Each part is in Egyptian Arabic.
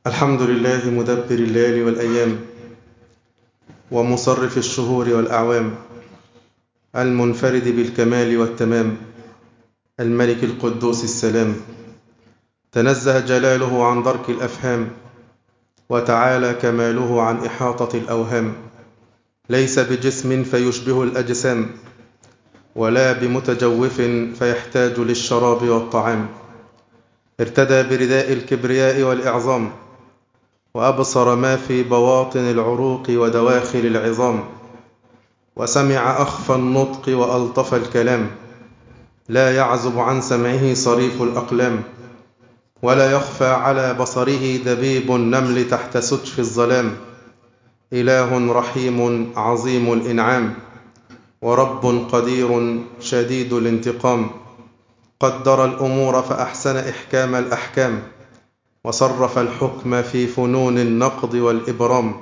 الحمد لله مدبر الليل والأيام ومصرف الشهور والأعوام المنفرد بالكمال والتمام الملك القدوس السلام تنزه جلاله عن درك الأفهام وتعالى كماله عن إحاطة الأوهام ليس بجسم فيشبه الأجسام ولا بمتجوف فيحتاج للشراب والطعام ارتدى برداء الكبرياء والإعظام وأبصر ما في بواطن العروق ودواخل العظام وسمع أخفى النطق وألطف الكلام لا يعزب عن سمعه صريف الأقلام ولا يخفى على بصره دبيب النمل تحت سجف الظلام إله رحيم عظيم الإنعام ورب قدير شديد الانتقام قدر الأمور فأحسن إحكام الأحكام وصرف الحكم في فنون النقض والإبرام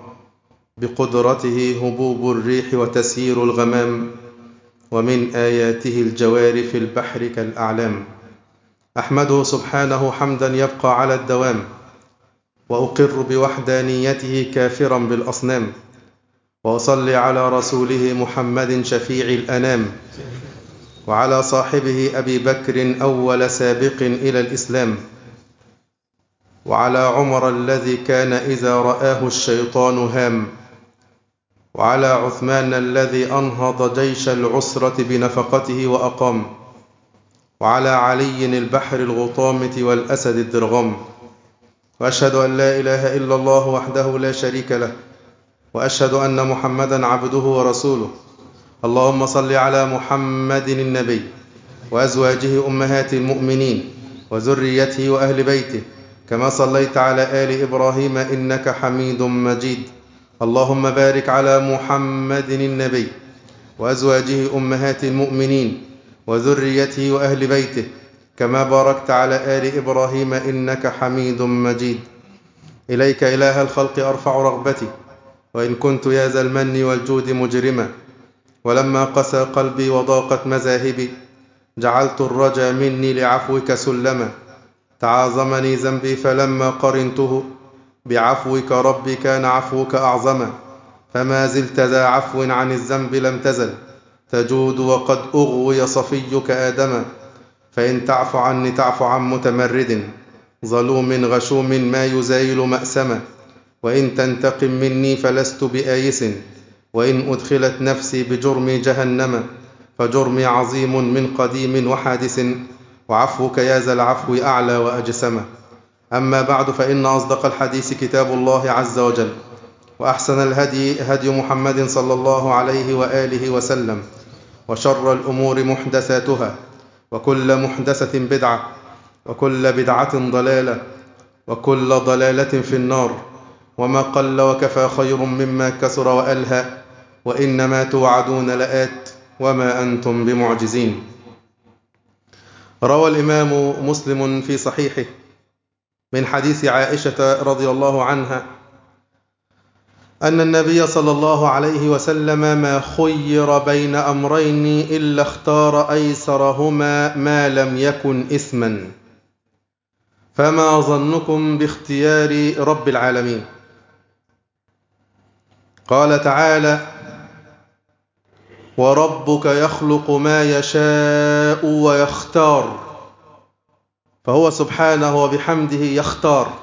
بقدرته هبوب الريح وتسيير الغمام ومن آياته الجوار في البحر كالأعلام أحمده سبحانه حمدا يبقى على الدوام وأقر بوحدانيته كافرا بالأصنام وأصلي على رسوله محمد شفيع الأنام وعلى صاحبه أبي بكر أول سابق إلى الإسلام وعلى عمر الذي كان إذا رآه الشيطان هام وعلى عثمان الذي أنهض جيش العسرة بنفقته وأقام وعلى علي البحر الغطامة والأسد الدرغام وأشهد أن لا إله إلا الله وحده لا شريك له وأشهد أن محمدا عبده ورسوله اللهم صل على محمد النبي وأزواجه أمهات المؤمنين وذريته وأهل بيته كما صليت على آل إبراهيم إنك حميد مجيد اللهم بارك على محمد النبي وأزواجه أمهات المؤمنين وذريته وأهل بيته كما باركت على آل إبراهيم إنك حميد مجيد إليك إله الخلق أرفع رغبتي وإن كنت يا ذا المن والجود مجرما ولما قسى قلبي وضاقت مذاهبي جعلت الرجا مني لعفوك سلما تعاظمني ذنبي فلما قرنته بعفوك ربي كان عفوك أعظما فما زلت ذا عفو عن الذنب لم تزل تجود وقد أغوي صفيك آدما فإن تعف عني تعف عن متمرد ظلوم غشوم ما يزايل مأسما وإن تنتقم مني فلست بآيس وإن أدخلت نفسي بجرم جهنم فجرمي عظيم من قديم وحادث وعفوك يا ذا العفو أعلى وأجسم أما بعد فإن أصدق الحديث كتاب الله عز وجل وأحسن الهدي هدي محمد صلى الله عليه وآله وسلم وشر الأمور محدثاتها وكل محدثة بدعة وكل بدعة ضلالة وكل ضلالة في النار وما قل وكفى خير مما كسر وألهى وإنما توعدون لآت وما أنتم بمعجزين روى الإمام مسلم في صحيحه من حديث عائشة رضي الله عنها أن النبي صلى الله عليه وسلم ما خير بين أمرين إلا اختار أيسرهما ما لم يكن إثما فما ظنكم باختيار رب العالمين قال تعالى وربك يخلق ما يشاء ويختار فهو سبحانه وبحمده يختار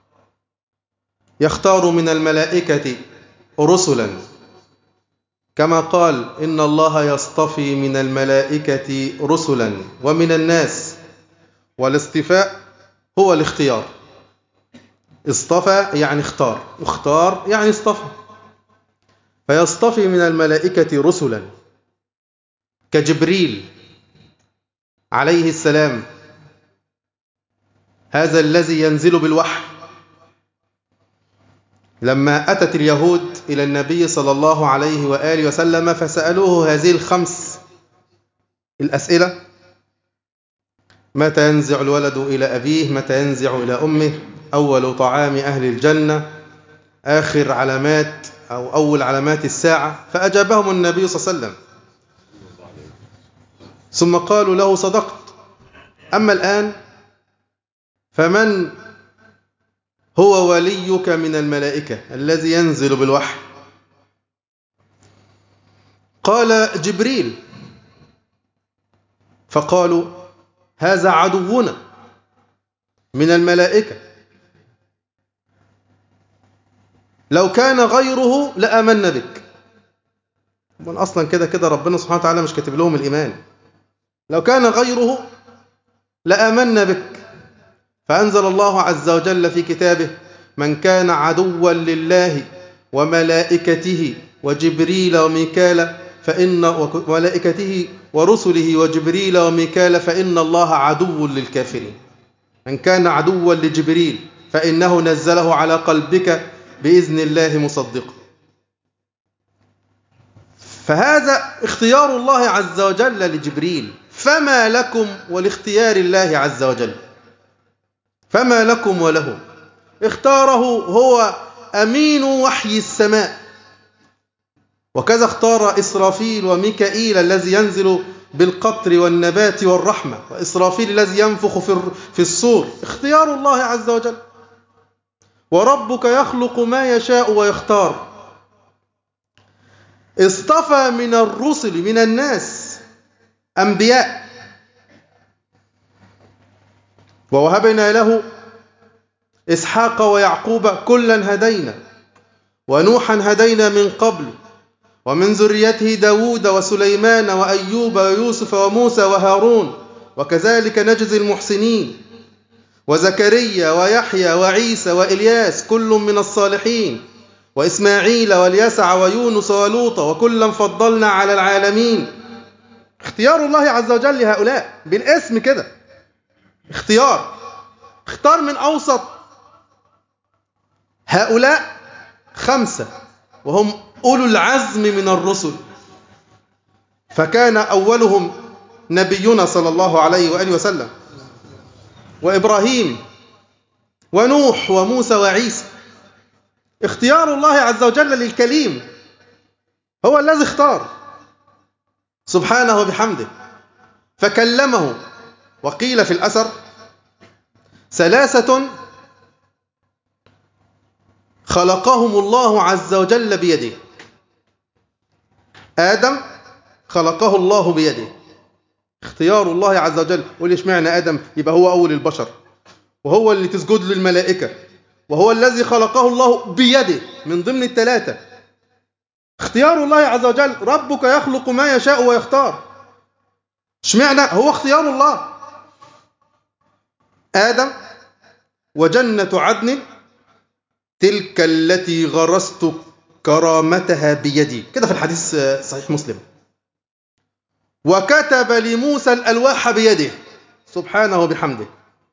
يختار من الملائكة رسلا كما قال إن الله يصطفي من الملائكة رسلا ومن الناس والاصطفاء هو الاختيار اصطفى يعني اختار اختار يعني اصطفى فيصطفي من الملائكة رسلا كجبريل عليه السلام هذا الذي ينزل بالوحي لما أتت اليهود إلى النبي صلى الله عليه وآله وسلم فسألوه هذه الخمس الأسئلة متى ينزع الولد إلى أبيه متى ينزع إلى أمه أول طعام أهل الجنة آخر علامات أو أول علامات الساعة فأجابهم النبي صلى الله عليه وسلم ثم قالوا له صدقت أما الآن فمن هو وليك من الملائكة الذي ينزل بالوحي قال جبريل فقالوا هذا عدونا من الملائكة لو كان غيره لآمنا بك من أصلا كده كده ربنا سبحانه وتعالى مش كاتب لهم الإيمان لو كان غيره لآمنا بك فأنزل الله عز وجل في كتابه من كان عدوا لله وملائكته وجبريل وميكال فإن وملائكته ورسله وجبريل وميكال فإن الله عدو للكافرين من كان عدوا لجبريل فإنه نزله على قلبك بإذن الله مصدقا فهذا اختيار الله عز وجل لجبريل فما لكم ولاختيار الله عز وجل فما لكم وله اختاره هو أمين وحي السماء وكذا اختار إسرافيل وميكائيل الذي ينزل بالقطر والنبات والرحمة وإسرافيل الذي ينفخ في الصور اختيار الله عز وجل وربك يخلق ما يشاء ويختار اصطفى من الرسل من الناس أنبياء ووهبنا له إسحاق ويعقوب كلا هدينا ونوحا هدينا من قبل ومن ذريته داود وسليمان وأيوب ويوسف وموسى وهارون وكذلك نجزي المحسنين وزكريا ويحيى وعيسى وإلياس كل من الصالحين وإسماعيل واليسع ويونس ولوط وكلا فضلنا على العالمين اختيار الله عز وجل لهؤلاء بالاسم كده اختيار اختار من أوسط هؤلاء خمسة وهم أولو العزم من الرسل فكان أولهم نبينا صلى الله عليه وآله وسلم وإبراهيم ونوح وموسى وعيسى اختيار الله عز وجل للكليم هو الذي اختار سبحانه وبحمده فكلمه وقيل في الأثر ثلاثة خلقهم الله عز وجل بيده آدم خلقه الله بيده اختيار الله عز وجل قول اشمعنى آدم يبقى هو أول البشر وهو اللي تسجد للملائكة وهو الذي خلقه الله بيده من ضمن الثلاثة اختيار الله عز وجل ربك يخلق ما يشاء ويختار اشمعنى هو اختيار الله آدم وجنة عدن تلك التي غرست كرامتها بيدي كده في الحديث صحيح مسلم وكتب لموسى الألواح بيده سبحانه وبحمده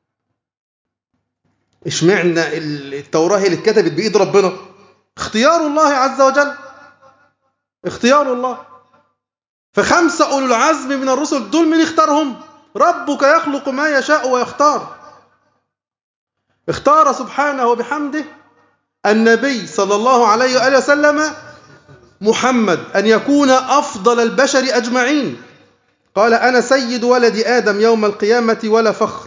اشمعنى التوراة هي اللي اتكتبت بإيد ربنا اختيار الله عز وجل اختيار الله فخمسة أولو العزم من الرسل دول من اختارهم ربك يخلق ما يشاء ويختار اختار سبحانه وبحمده النبي صلى الله عليه وآله وسلم محمد أن يكون أفضل البشر أجمعين قال أنا سيد ولد آدم يوم القيامة ولا فخر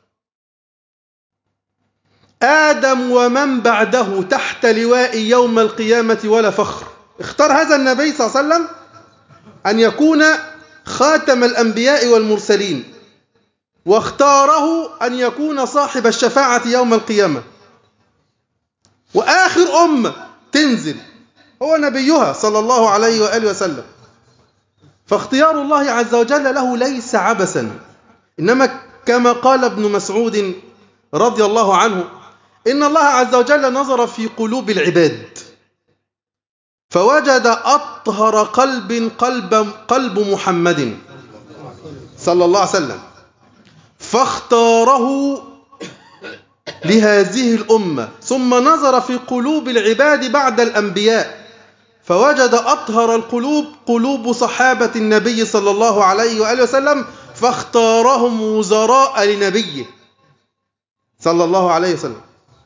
آدم ومن بعده تحت لواء يوم القيامة ولا فخر اختار هذا النبي صلى الله عليه وسلم أن يكون خاتم الأنبياء والمرسلين واختاره أن يكون صاحب الشفاعة يوم القيامة وآخر أمة تنزل هو نبيها صلى الله عليه وآله وسلم فاختيار الله عز وجل له ليس عبثا إنما كما قال ابن مسعود رضي الله عنه إن الله عز وجل نظر في قلوب العباد فوجد أطهر قلب قلب قلب محمد صلى الله عليه وسلم فاختاره لهذه الأمة ثم نظر في قلوب العباد بعد الأنبياء فوجد أطهر القلوب قلوب صحابة النبي صلى الله عليه وآله وسلم فاختارهم وزراء لنبيه صلى الله عليه وسلم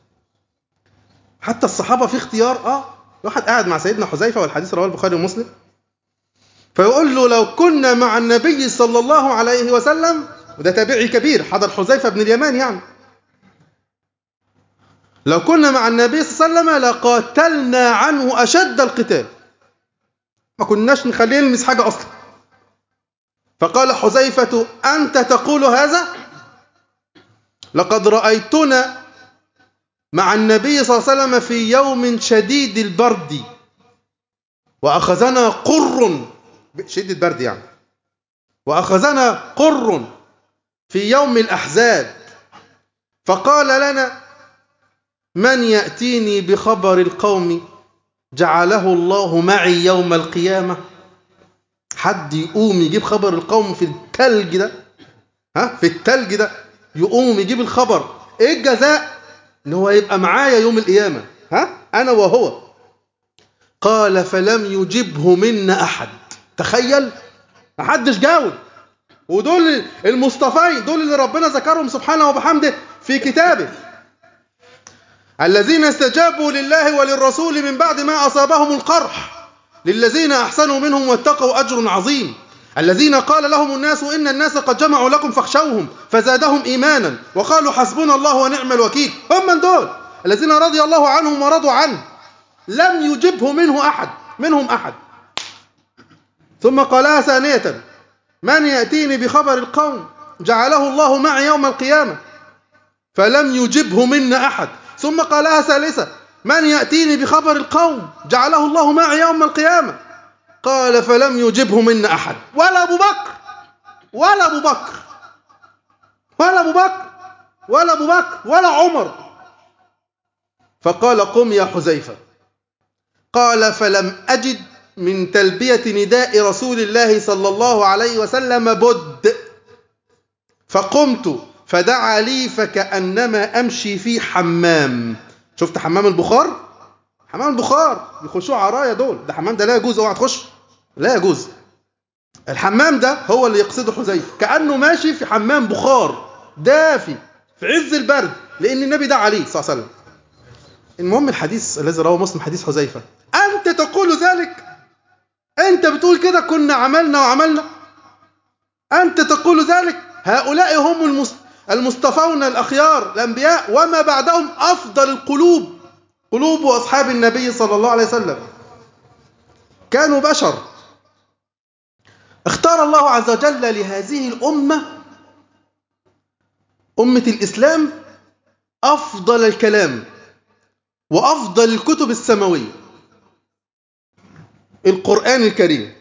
حتى الصحابة في اختيار آه واحد قاعد مع سيدنا حذيفة والحديث رواه البخاري ومسلم فيقول له لو كنا مع النبي صلى الله عليه وسلم وده تابعي كبير حضر حذيفة بن اليمان يعني لو كنا مع النبي صلى الله عليه وسلم لقاتلنا عنه أشد القتال ما كناش نخليه يلمس حاجة أصلا فقال حذيفة أنت تقول هذا لقد رأيتنا مع النبي صلى الله عليه وسلم في يوم شديد البرد وأخذنا قر شدة البرد يعني وأخذنا قر في يوم الأحزاب فقال لنا من يأتيني بخبر القوم جعله الله معي يوم القيامة حد يقوم يجيب خبر القوم في التلج ده ها في التلج ده يقوم يجيب الخبر ايه الجزاء ان هو يبقى معايا يوم القيامة ها انا وهو قال فلم يجبه منا احد تخيل محدش جاوب ودول المصطفين دول اللي ربنا ذكرهم سبحانه وبحمده في كتابه الذين استجابوا لله وللرسول من بعد ما أصابهم القرح للذين أحسنوا منهم واتقوا أجر عظيم الذين قال لهم الناس إن الناس قد جمعوا لكم فاخشوهم فزادهم إيمانا وقالوا حسبنا الله ونعم الوكيل هم من دول الذين رضي الله عنهم ورضوا عنه لم يجبه منه أحد منهم أحد ثم قالها ثانية من يأتيني بخبر القوم جعله الله معي يوم القيامة فلم يجبه منا أحد ثم قالها ثالثة من يأتيني بخبر القوم جعله الله معي يوم القيامة قال فلم يجبه منا أحد ولا أبو بكر ولا أبو بكر ولا أبو بكر ولا أبو بكر ولا عمر فقال قم يا حذيفة قال فلم أجد من تلبية نداء رسول الله صلى الله عليه وسلم بد فقمت فدعا لي فكأنما أمشي في حمام شفت حمام البخار حمام البخار بيخشوا عرايا دول ده حمام ده لا يجوز اوعى تخش لا يجوز الحمام ده هو اللي يقصده حذيفه كأنه ماشي في حمام بخار دافي في عز البرد لأن النبي دعا عليه صلى الله عليه وسلم المهم الحديث الذي رواه مسلم حديث حذيفه أنت تقول ذلك أنت بتقول كده كنا عملنا وعملنا أنت تقول ذلك هؤلاء هم المصطفون الأخيار الأنبياء وما بعدهم أفضل القلوب قلوب أصحاب النبي صلى الله عليه وسلم كانوا بشر اختار الله عز وجل لهذه الأمة أمة الإسلام أفضل الكلام وأفضل الكتب السماوية القرآن الكريم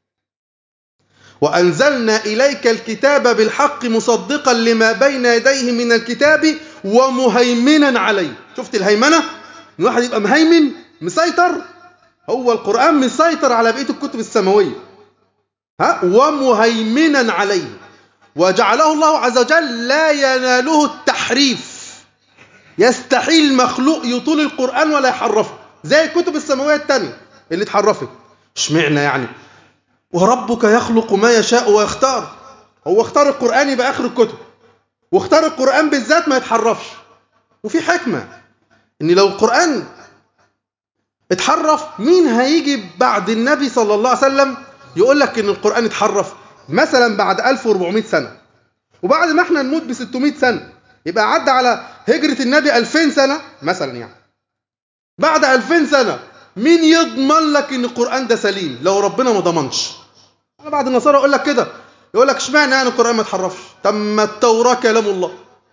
وأنزلنا إليك الكتاب بالحق مصدقا لما بين يديه من الكتاب ومهيمنا عليه شفت الهيمنة ان واحد يبقى مهيمن مسيطر هو القرآن مسيطر على بقية الكتب السماوية ها ومهيمنا عليه وجعله الله عز وجل لا يناله التحريف يستحيل مخلوق يطول القرآن ولا يحرفه زي الكتب السماوية التانية اللي اتحرفت اشمعنى يعني وربك يخلق ما يشاء ويختار هو اختار القرآن يبقى آخر الكتب واختار القرآن بالذات ما يتحرفش وفي حكمة ان لو القرآن اتحرف مين هيجي بعد النبي صلى الله عليه وسلم يقول لك ان القرآن اتحرف مثلا بعد 1400 سنة وبعد ما احنا نموت ب 600 سنة يبقى عدى على هجرة النبي 2000 سنة مثلا يعني بعد 2000 سنة مين يضمن لك ان القرآن ده سليم لو ربنا ما ضمنش انا بعد النصارى اقول لك كده يقول لك اشمعنى يعني القرآن ما اتحرفش تم التوراة كلام الله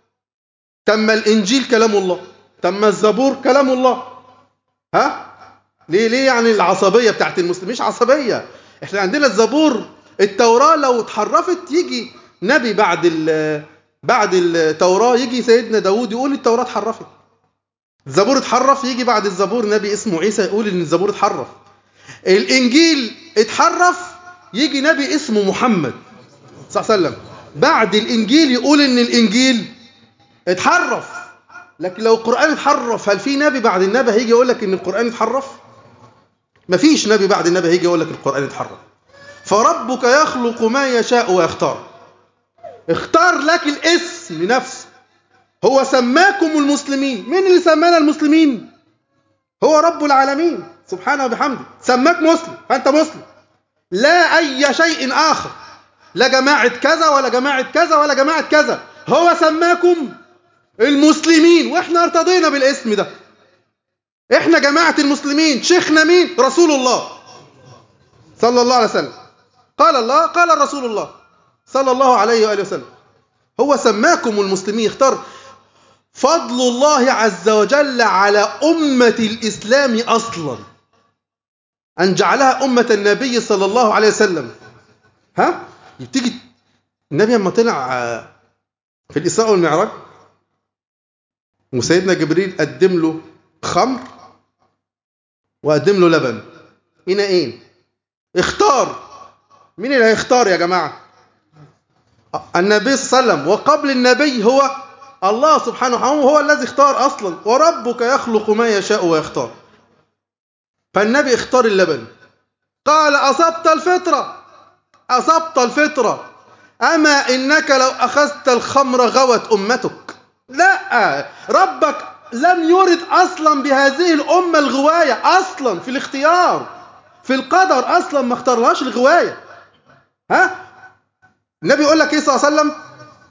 تم الانجيل كلام الله تم الزبور كلام الله ها ليه ليه يعني العصبية بتاعت المسلمين مش عصبية احنا عندنا الزبور التوراة لو اتحرفت يجي نبي بعد ال بعد التوراة يجي سيدنا داود يقول التوراة اتحرفت الزبور اتحرف يجي بعد الزبور نبي اسمه عيسى يقول ان الزبور اتحرف الانجيل اتحرف يجي نبي اسمه محمد صلى الله عليه وسلم بعد الانجيل يقول ان الانجيل اتحرف لكن لو القرآن اتحرف هل في نبي بعد النبي هيجي يقول لك ان القرآن اتحرف مفيش نبي بعد النبي هيجي يقول لك القرآن اتحرف فربك يخلق ما يشاء ويختار اختار لك الاسم نفسه هو سماكم المسلمين مين اللي سمانا المسلمين هو رب العالمين سبحانه وبحمده سماك مسلم فأنت مسلم لا أي شيء آخر لا جماعة كذا ولا جماعة كذا ولا جماعة كذا هو سماكم المسلمين واحنا ارتضينا بالاسم ده احنا جماعة المسلمين شيخنا مين رسول الله صلى الله عليه وسلم قال الله قال رسول الله صلى الله عليه وآله وسلم هو سماكم المسلمين اختار فضل الله عز وجل على أمة الإسلام أصلا أن جعلها أمة النبي صلى الله عليه وسلم ها تيجي النبي لما طلع في الإسراء والمعراج وسيدنا جبريل قدم له خمر وقدم له لبن هنا ايه اختار مين اللي هيختار يا جماعة النبي صلى الله عليه وسلم وقبل النبي هو الله سبحانه وتعالى هو الذي اختار أصلا وربك يخلق ما يشاء ويختار فالنبي اختار اللبن قال أصبت الفطرة أصبت الفطرة أما إنك لو أخذت الخمر غوت أمتك لا ربك لم يرد أصلا بهذه الأمة الغواية أصلا في الاختيار في القدر أصلا ما اختارلهاش الغواية ها النبي يقول لك إيه صلى الله عليه وسلم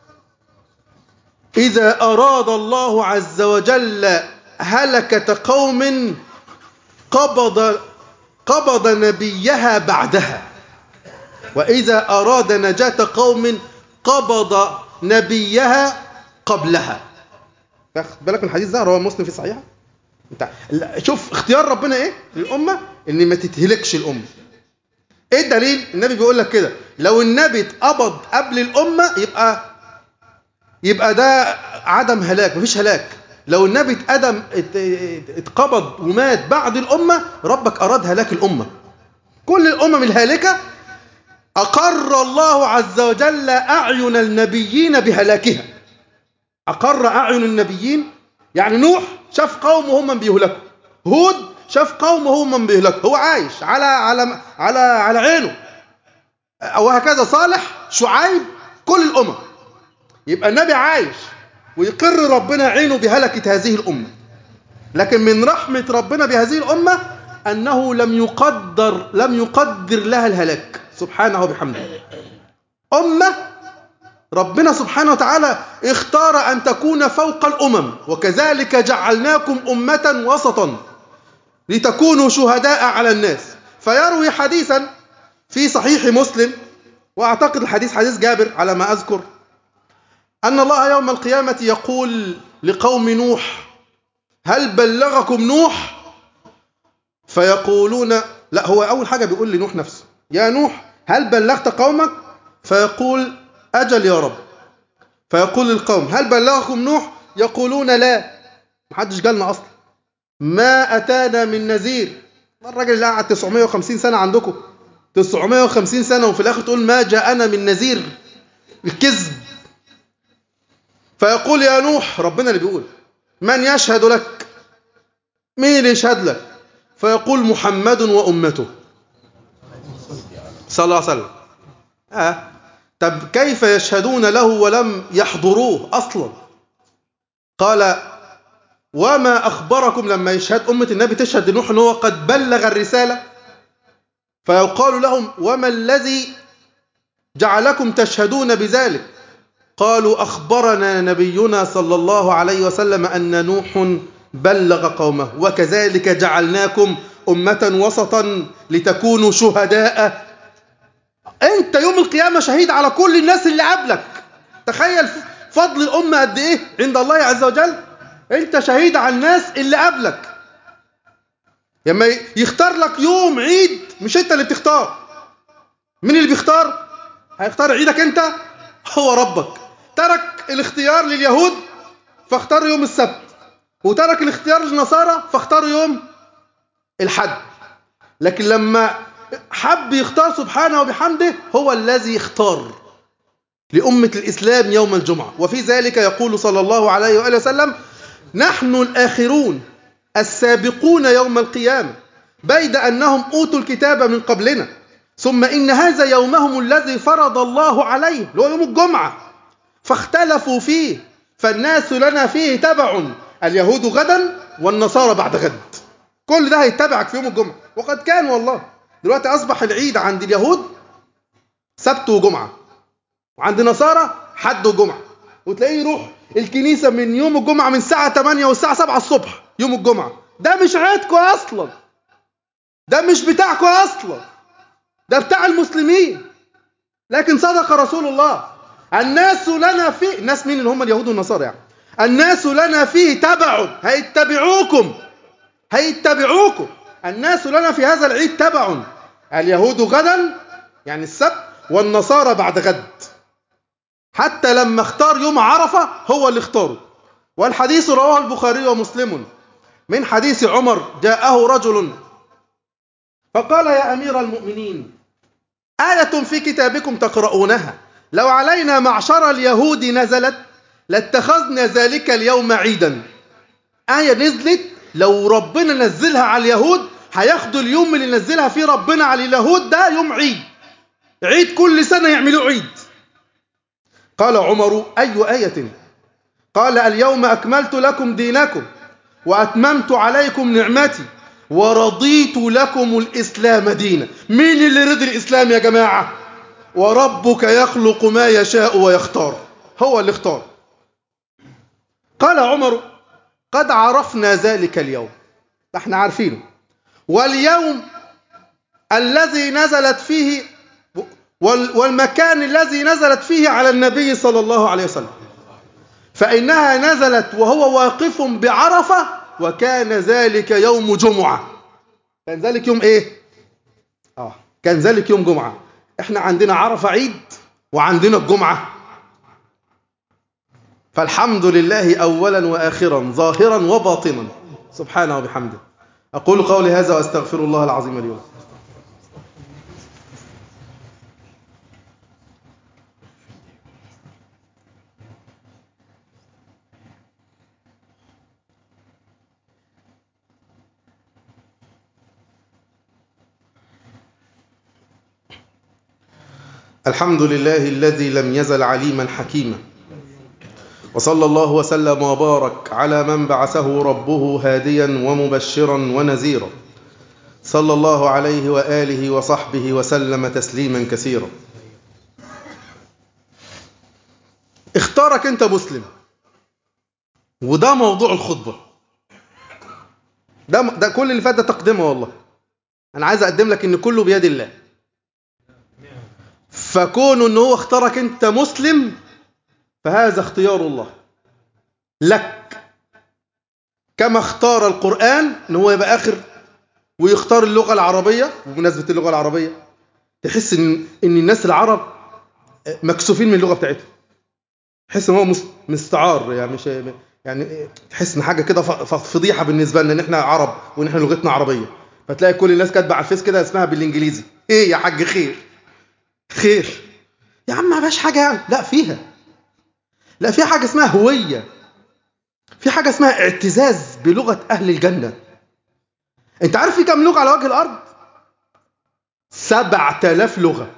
إذا أراد الله عز وجل هلكة قوم قبض قبض نبيها بعدها وإذا أراد نجاة قوم قبض نبيها قبلها خد بالك من الحديث ده رواه مسلم في صحيحه انت شوف اختيار ربنا ايه للامه ان ما تتهلكش الامه ايه الدليل النبي بيقول لك كده لو النبي اتقبض قبل الامه يبقى يبقى ده عدم هلاك مفيش هلاك لو النبي اتقدم اتقبض ومات بعد الامه ربك اراد هلاك الامه كل الامم الهالكه اقر الله عز وجل اعين النبيين بهلاكها أقر أعين النبيين يعني نوح شاف قومه هم بيهلكوا هود شاف قومه هم بيهلكوا هو عايش على على على على عينه وهكذا صالح شعيب كل الأمم يبقى النبي عايش ويقر ربنا عينه بهلكة هذه الأمة لكن من رحمة ربنا بهذه الأمة أنه لم يقدر لم يقدر لها الهلاك سبحانه وبحمده أمة ربنا سبحانه وتعالى اختار أن تكون فوق الأمم وكذلك جعلناكم أمة وسطا لتكونوا شهداء على الناس فيروي حديثا في صحيح مسلم وأعتقد الحديث حديث جابر على ما أذكر أن الله يوم القيامة يقول لقوم نوح هل بلغكم نوح فيقولون لا هو أول حاجة بيقول لنوح نفسه يا نوح هل بلغت قومك فيقول أجل يا رب فيقول القوم هل بلغكم نوح يقولون لا محدش قالنا أصلا ما أتانا من نذير الراجل اللي قعد 950 سنة عندكم 950 سنة وفي الآخر تقول ما جاءنا من نذير الكذب فيقول يا نوح ربنا اللي بيقول من يشهد لك مين اللي يشهد لك فيقول محمد وأمته صلى الله عليه وسلم آه. طب كيف يشهدون له ولم يحضروه أصلا قال وما أخبركم لما يشهد أمة النبي تشهد لنوح أنه قد بلغ الرسالة فيقال لهم وما الذي جعلكم تشهدون بذلك قالوا أخبرنا نبينا صلى الله عليه وسلم أن نوح بلغ قومه وكذلك جعلناكم أمة وسطا لتكونوا شهداء أنت يوم القيامة شهيد على كل الناس اللي قبلك تخيل فضل الأمة قد إيه عند الله عز وجل أنت شهيد على الناس اللي قبلك لما يختار لك يوم عيد مش أنت اللي بتختار مين اللي بيختار هيختار عيدك أنت هو ربك ترك الاختيار لليهود فاختاروا يوم السبت وترك الاختيار للنصارى فاختاروا يوم الحد لكن لما حب يختار سبحانه وبحمده هو الذي اختار لأمة الإسلام يوم الجمعة وفي ذلك يقول صلى الله عليه وآله وسلم نحن الآخرون السابقون يوم القيامة بيد أنهم أوتوا الكتاب من قبلنا ثم إن هذا يومهم الذي فرض الله عليه اللي هو يوم الجمعة فاختلفوا فيه فالناس لنا فيه تبع اليهود غدا والنصارى بعد غد كل ده هيتبعك في يوم الجمعة وقد كان والله دلوقتي أصبح العيد عند اليهود سبت وجمعة وعند النصارى حد وجمعة وتلاقيه يروح الكنيسة من يوم الجمعة من الساعة 8 والساعة 7 الصبح يوم الجمعة ده مش عيدكم أصلا ده مش بتاعكم أصلا ده بتاع المسلمين لكن صدق رسول الله الناس لنا فيه الناس مين اللي هم اليهود والنصارى يعني الناس لنا فيه تبع هيتبعوكم هيتبعوكم الناس لنا في هذا العيد تبع اليهود غدا يعني السبت والنصارى بعد غد حتى لما اختار يوم عرفة هو اللي اختاره والحديث رواه البخاري ومسلم من حديث عمر جاءه رجل فقال يا أمير المؤمنين آية في كتابكم تقرؤونها لو علينا معشر اليهود نزلت لاتخذنا ذلك اليوم عيدا آية نزلت لو ربنا نزلها على اليهود هياخدوا اليوم اللي نزلها فيه ربنا على اليهود ده يوم عيد عيد كل سنة يعملوا عيد قال عمر أي آية قال اليوم أكملت لكم دينكم وأتممت عليكم نعمتي ورضيت لكم الإسلام دينا مين اللي رضي الإسلام يا جماعة وربك يخلق ما يشاء ويختار هو اللي اختار قال عمر قد عرفنا ذلك اليوم احنا عارفينه واليوم الذي نزلت فيه والمكان الذي نزلت فيه على النبي صلى الله عليه وسلم فإنها نزلت وهو واقف بعرفة وكان ذلك يوم جمعة كان ذلك يوم ايه اه كان ذلك يوم جمعة احنا عندنا عرفة عيد وعندنا الجمعة فالحمد لله أولا وآخرا ظاهرا وباطنا سبحانه وبحمده أقول قولي هذا وأستغفر الله العظيم اليوم الحمد لله الذي لم يزل عليما حكيما وصلى الله وسلم وبارك على من بعثه ربه هاديا ومبشرا ونذيرا صلى الله عليه وآله وصحبه وسلم تسليما كثيرا اختارك انت مسلم وده موضوع الخطبة ده, ده كل اللي فات ده تقدمه والله انا عايز اقدم لك ان كله بيد الله فكون ان هو اختارك انت مسلم فهذا اختيار الله لك كما اختار القرآن ان هو يبقى اخر ويختار اللغة العربية بمناسبة اللغة العربية تحس ان ان الناس العرب مكسوفين من اللغة بتاعتهم تحس ان هو مستعار يعني مش يعني تحس ان حاجه كده فضيحه بالنسبه لنا ان احنا عرب وان احنا لغتنا عربيه فتلاقي كل الناس كاتبه على الفيس كده اسمها بالانجليزي ايه يا حاج خير خير يا عم ما فيهاش حاجه يعني لا فيها لا في حاجه اسمها هويه في حاجه اسمها اعتزاز بلغه اهل الجنه انت عارف في كم لغه على وجه الارض سبعة آلاف لغة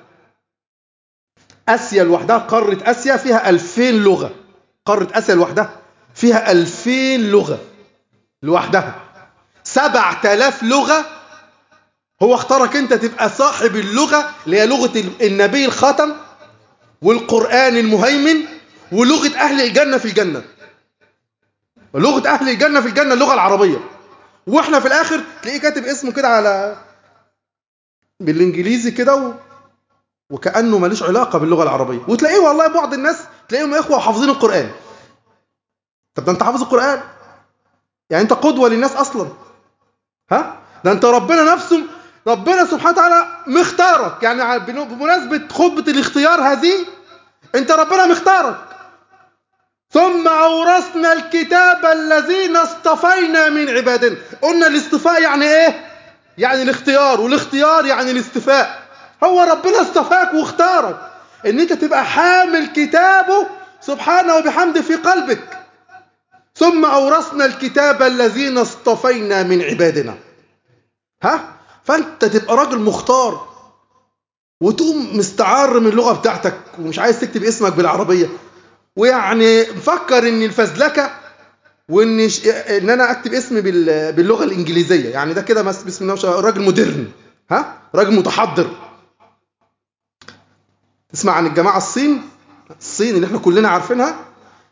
آسيا لوحدها قارة آسيا فيها ألفين لغة قارة آسيا لوحدها فيها ألفين لغة لوحدها سبعة آلاف لغة هو اختارك انت تبقى صاحب اللغة اللي هي لغة النبي الخاتم والقرآن المهيمن ولغة أهل الجنة في الجنة لغة أهل الجنة في الجنة اللغة العربية واحنا في الآخر تلاقيه كاتب اسمه كده على بالإنجليزي كده و... وكأنه ماليش علاقة باللغة العربية وتلاقيه والله بعض الناس تلاقيهم إخوة حافظين القرآن طب ده أنت حافظ القرآن يعني أنت قدوة للناس أصلا ها ده أنت ربنا نفسه ربنا سبحانه وتعالى مختارك يعني بمناسبة خطبة الاختيار هذه انت ربنا مختارك ثم أورثنا الكتاب الذين اصطفينا من عبادنا قلنا الاصطفاء يعني ايه يعني الاختيار والاختيار يعني الاستفاء هو ربنا اصطفاك واختارك ان انت تبقى حامل كتابه سبحانه وبحمده في قلبك ثم أورثنا الكتاب الذين اصطفينا من عبادنا ها فانت تبقى راجل مختار وتقوم مستعار من اللغة بتاعتك ومش عايز تكتب اسمك بالعربية ويعني مفكر ان الفزلكة وان ش... ان انا اكتب اسمي بال... باللغة الانجليزية يعني ده كده بسم الله راجل مودرن ها راجل متحضر تسمع عن الجماعة الصين الصين اللي احنا كلنا عارفينها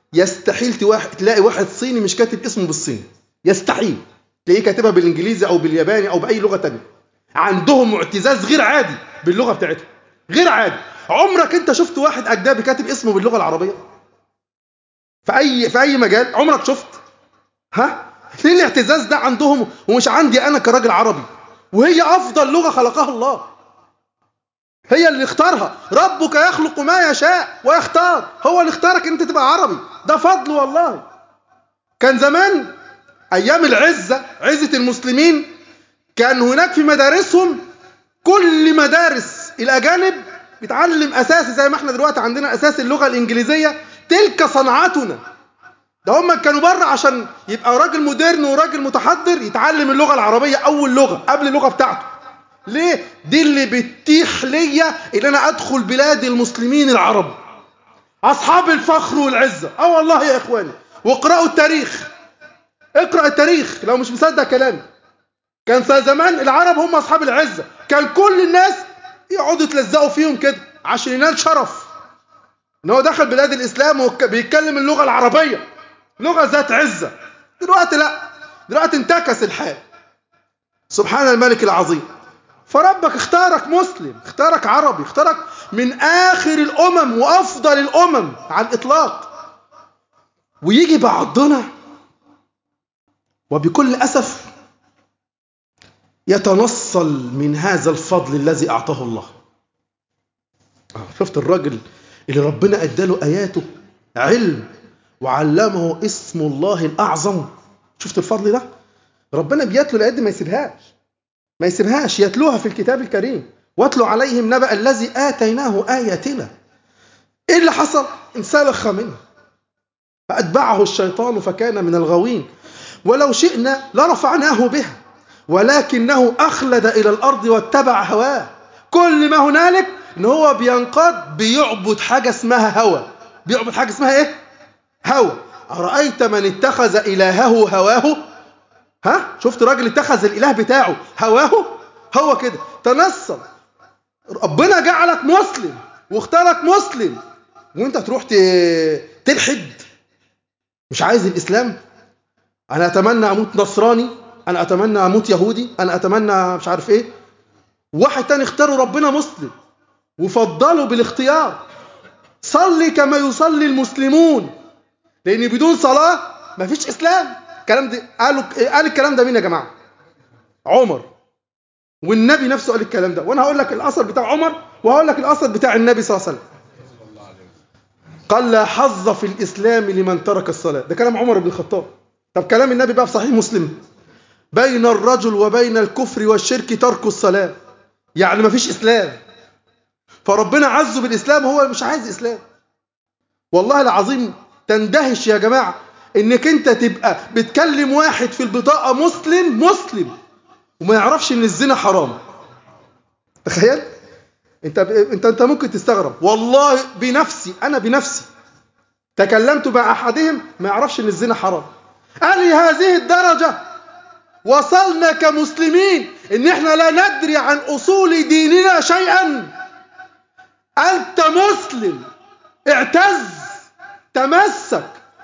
يستحيل تلاقي واحد صيني مش كاتب اسمه بالصيني يستحيل تلاقيه كاتبها بالانجليزي او بالياباني او باي لغه تانية عندهم اعتزاز غير عادي باللغه بتاعتهم غير عادي عمرك انت شفت واحد اجنبي كاتب اسمه باللغه العربيه في اي في اي مجال عمرك شفت ها ليه الاعتزاز ده عندهم ومش عندي انا كراجل عربي وهي افضل لغه خلقها الله هي اللي اختارها ربك يخلق ما يشاء ويختار هو اللي اختارك انت تبقى عربي ده فضل والله كان زمان ايام العزه عزه المسلمين كان هناك في مدارسهم كل مدارس الاجانب بيتعلم اساسي زي ما احنا دلوقتي عندنا اساس اللغه الانجليزيه تلك صنعتنا ده هم كانوا بره عشان يبقى راجل مودرن وراجل متحضر يتعلم اللغه العربيه اول لغه قبل اللغه بتاعته ليه دي اللي بتتيح ليا ان انا ادخل بلاد المسلمين العرب اصحاب الفخر والعزه اه والله يا اخواني واقرأوا التاريخ اقرأ التاريخ لو مش مصدق كلامي كان زمان العرب هم اصحاب العزه كان كل الناس يقعدوا يتلزقوا فيهم كده عشان ينال شرف ان هو دخل بلاد الاسلام وبيتكلم اللغه العربيه لغه ذات عزه دلوقتي لا دلوقتي انتكس الحال سبحان الملك العظيم فربك اختارك مسلم اختارك عربي اختارك من اخر الامم وافضل الامم على الاطلاق ويجي بعضنا وبكل اسف يتنصل من هذا الفضل الذي اعطاه الله شفت الراجل اللي ربنا اداله اياته علم وعلمه اسم الله الاعظم شفت الفضل ده ربنا بيتلو الايات دي ما يسيبهاش ما يسيبهاش يتلوها في الكتاب الكريم واتلو عليهم نبأ الذي آتيناه آياتنا إيه اللي حصل؟ انسلخ منه فأتبعه الشيطان فكان من الغاوين ولو شئنا لرفعناه بها ولكنه أخلد إلى الأرض واتبع هواه كل ما هنالك إن هو بينقاد بيعبد حاجة اسمها هوى بيعبد حاجة اسمها إيه؟ هوى أرأيت من اتخذ إلهه هواه ها شفت راجل اتخذ الاله بتاعه هواه هو كده تنصل ربنا جعلك مسلم واختارك مسلم وانت تروح تلحد مش عايز الاسلام انا اتمنى اموت نصراني انا اتمنى اموت يهودي انا اتمنى مش عارف ايه واحد تاني اختاروا ربنا مسلم وفضلوا بالاختيار صلي كما يصلي المسلمون لان بدون صلاه مفيش اسلام الكلام ده قالوا قال الكلام ده مين يا جماعه عمر والنبي نفسه قال الكلام ده وانا هقول لك الاثر بتاع عمر وهقول لك الاثر بتاع النبي صلى الله عليه وسلم قال لا حظ في الاسلام لمن ترك الصلاه ده كلام عمر بن الخطاب طب كلام النبي بقى في صحيح مسلم بين الرجل وبين الكفر والشرك ترك الصلاه يعني ما فيش اسلام فربنا عزه بالاسلام هو مش عايز اسلام والله العظيم تندهش يا جماعه انك انت تبقى بتكلم واحد في البطاقة مسلم مسلم وما يعرفش ان الزنا حرام تخيل انت انت انت ممكن تستغرب والله بنفسي انا بنفسي تكلمت مع احدهم ما يعرفش ان الزنا حرام قال لي هذه الدرجة وصلنا كمسلمين ان احنا لا ندري عن اصول ديننا شيئا انت مسلم اعتز تمسك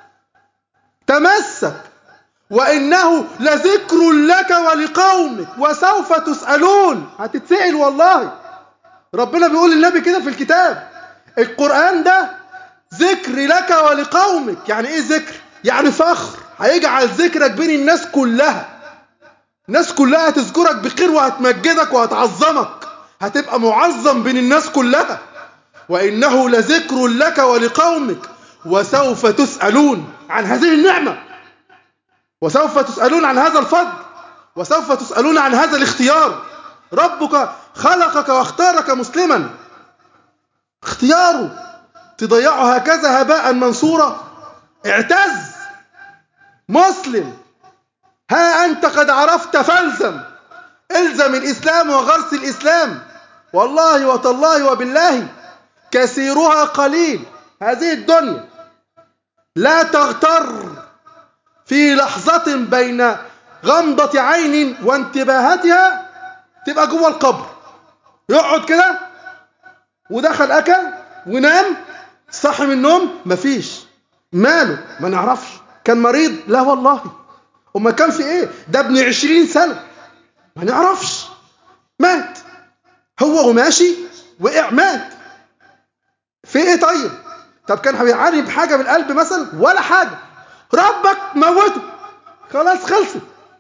تمسك وإنه لذكر لك ولقومك وسوف تسألون هتتسأل والله ربنا بيقول للنبي كده في الكتاب القرآن ده ذكر لك ولقومك يعني ايه ذكر يعني فخر هيجعل ذكرك بين الناس كلها الناس كلها هتذكرك بخير وهتمجدك وهتعظمك هتبقى معظم بين الناس كلها وإنه لذكر لك ولقومك وسوف تسألون عن هذه النعمة وسوف تسألون عن هذا الفضل وسوف تسألون عن هذا الاختيار ربك خلقك واختارك مسلما اختياره تضيعه هكذا هباء منصورا اعتز مسلم ها أنت قد عرفت فالزم الزم الإسلام وغرس الإسلام والله وتالله وبالله كثيرها قليل هذه الدنيا لا تغتر في لحظة بين غمضة عين وانتباهتها تبقى جوه القبر يقعد كده ودخل أكل ونام صحي من النوم مفيش ماله ما نعرفش كان مريض لا والله وما كان في ايه ده ابن عشرين سنة ما نعرفش مات هو وماشي وقع مات في ايه طيب طب كان بيعاني بحاجة بالقلب مثلا ولا حاجة ربك موته خلاص خلصت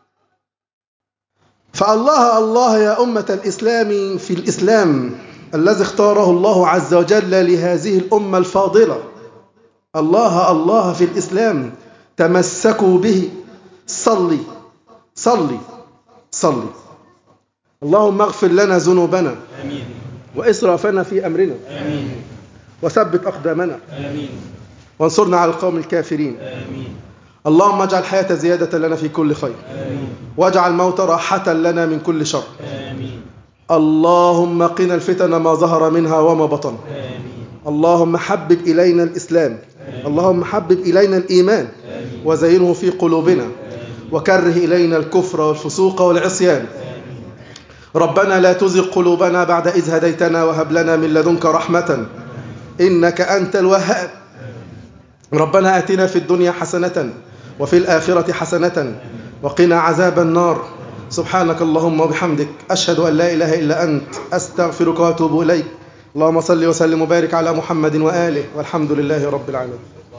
فالله الله يا أمة الإسلام في الإسلام الذي اختاره الله عز وجل لهذه الأمة الفاضلة الله الله في الإسلام تمسكوا به صلي صلي صلي اللهم اغفر لنا ذنوبنا آمين وإسرافنا في أمرنا آمين وثبت أقدامنا آمين وانصرنا على القوم الكافرين آمين اللهم اجعل الحياة زيادة لنا في كل خير آمين واجعل الموت راحة لنا من كل شر آمين اللهم قنا الفتن ما ظهر منها وما بطن آمين اللهم حبب إلينا الإسلام اللهم حبب إلينا الإيمان وزينه في قلوبنا وكره إلينا الكفر والفسوق والعصيان ربنا لا تزغ قلوبنا بعد إذ هديتنا وهب لنا من لدنك رحمة إنك أنت الوهاب ربنا آتنا في الدنيا حسنة وفي الآخرة حسنة وقنا عذاب النار سبحانك اللهم وبحمدك أشهد أن لا إله إلا أنت أستغفرك وأتوب إليك اللهم صل وسلم وبارك على محمد وآله والحمد لله رب العالمين